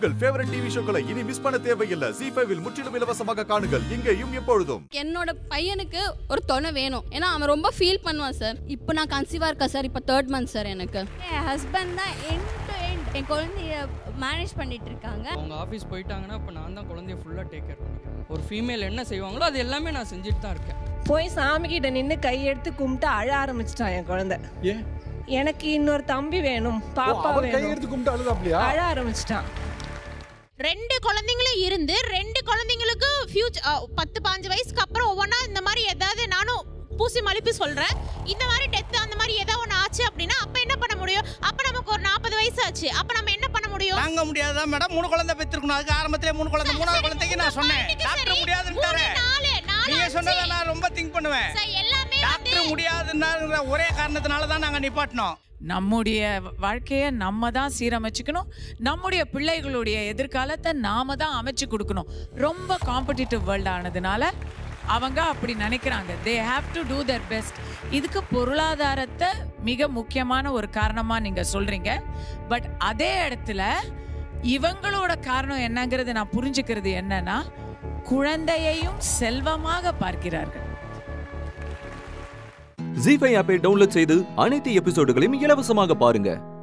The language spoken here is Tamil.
உங்கள் ஃபேவரட் டிவி ஷோக்களை இனி மிஸ் பண்ண தேவையில்லை ஜி ஃபைவில் முற்றிலும் இலவசமாக காணுங்கள் இங்கேயும் எப்பொழுதும் என்னோட பையனுக்கு ஒரு துணை வேணும் ஏன்னா அவன் ரொம்ப ஃபீல் பண்ணுவான் சார் இப்போ நான் கன்சீவாக இருக்கேன் சார் இப்போ தேர்ட் மந்த் சார் எனக்கு என் ஹஸ்பண்ட் தான் எண்ட் டு எண்ட் என் குழந்தைய மேனேஜ் பண்ணிட்டு இருக்காங்க அவங்க ஆஃபீஸ் போயிட்டாங்கன்னா இப்போ நான் தான் குழந்தைய ஃபுல்லாக டேக் கேர் பண்ணிக்கிறேன் ஒரு ஃபீமேல் என்ன செய்வாங்களோ அது எல்லாமே நான் செஞ்சுட்டு தான் இருக்கேன் போய் சாமி கிட்ட நின்று கையெடுத்து கும்பிட்டு அழ ஆரம்பிச்சிட்டான் என் குழந்தை ஏன் எனக்கு இன்னொரு தம்பி வேணும் பாப்பா அவர் கை வேணும் எடுத்து கும்பிட்டு அழுதாப்லையா அழ ஆரம்பிச்சிட்டான் ரெண்டு குழந்தைங்களும் இருந்து ரெண்டு குழந்தைங்களுக்கு ஃபியூச்சர் பத்து பாஞ்சு வயசுக்கு அப்புறம் ஒவ்வொன்றா இந்த மாதிரி ஏதாவது நானும் பூசி மலிப்பு சொல்றேன் இந்த மாதிரி டெத் அந்த மாதிரி ஏதாவது ஒன்று ஆச்சு அப்படின்னா அப்ப என்ன பண்ண முடியும் அப்ப நமக்கு ஒரு நாற்பது வயசு ஆச்சு அப்ப நம்ம என்ன பண்ண முடியும் தாங்க முடியாதா மேடம் மூணு குழந்தை பெற்றிருக்கணும் அதுக்கு ஆரம்பத்திலே மூணு குழந்தை மூணாவது குழந்தைக்கு நான் சொன்னேன் பாயிண்ட்டுக்கு டாக்டர் சரி. முடியாதுன்ட்டாரு மூணு, நாலு, நாலு, நீங்க அஞ்சு. சொன்னதை நான் ரொம்ப திங்க் பண்ணுவேன் சார், எல்லாமே டாக்டர் வந்து முடியாதுன்ற ஒரே காரணத்தினால தான் நாங்க நிப்பாட்டினோம் நம்முடைய வாழ்க்கையை நம்ம தான் சீரமைச்சுக்கணும் நம்முடைய பிள்ளைகளுடைய எதிர்காலத்தை நாம தான் அமைச்சு கொடுக்கணும் ரொம்ப காம்படிட்டிவ் வேர்ல்ட் ஆனதுனால அவங்க அப்படி நினைக்கிறாங்க they have to do their best இதுக்கு பொருளாதாரத்தை மிக முக்கியமான ஒரு காரணமாக நீங்கள் சொல்கிறீங்க பட் அதே இடத்துல இவங்களோட காரணம் என்னங்கிறது நான் புரிஞ்சுக்கிறது என்னன்னா குழந்தையையும் செல்வமாக பார்க்கிறார்கள் ஜி ஃபைவ் ஆப்பை டவுன்லோட் செய்து அனைத்து எபிசோடுகளையும் இலவசமாக பாருங்க